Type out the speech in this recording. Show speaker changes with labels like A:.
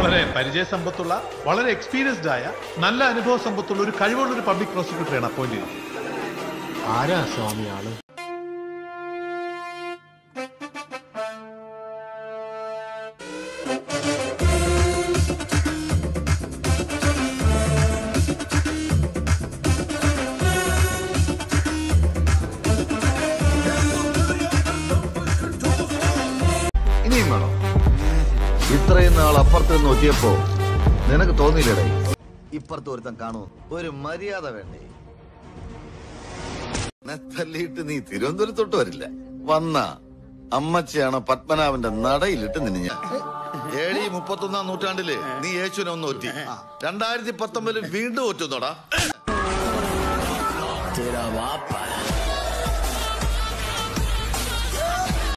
A: വളരെ പരിചയസമ്പത്തുള്ള വളരെ എക്സ്പീരിയൻസ്ഡ് ആയ നല്ല അനുഭവ സമ്പത്തുള്ള ഒരു കഴിവുള്ള ഒരു പബ്ലിക് പ്രോസിക്യൂട്ടറെയാണ് അപ്പോയിന്റ് ചെയ്തത്
B: ആരാ സ്വാമി ആള്
C: ഇനിയും വേണോ ഇത്രയും നാൾ അപ്പുറത്ത് നിന്ന് നോക്കിയപ്പോ നിനക്ക് തോന്നിയില്ലടേ ഇപ്പുറത്ത് ഒരുത്തൻ കാണൂ ഒരു മര്യാദ വേണ്ടേ എന്നെ തല്ലിയിട്ട് നീ തിരുവനന്തപുരത്തോട്ട് വരില്ല വന്ന അമ്മച്ചിയാണ് പത്മനാഭന്റെ നടയിലിട്ട് നിന്നെ ഞാൻ ഏഴി മുപ്പത്തൊന്നാം നൂറ്റാണ്ടില് നീ യേശുവിനെ ഒന്ന് ഒറ്റി രണ്ടായിരത്തി പത്തൊമ്പതിൽ വീണ്ടും ഒറ്റുന്നോടാ
D: तेरा बाप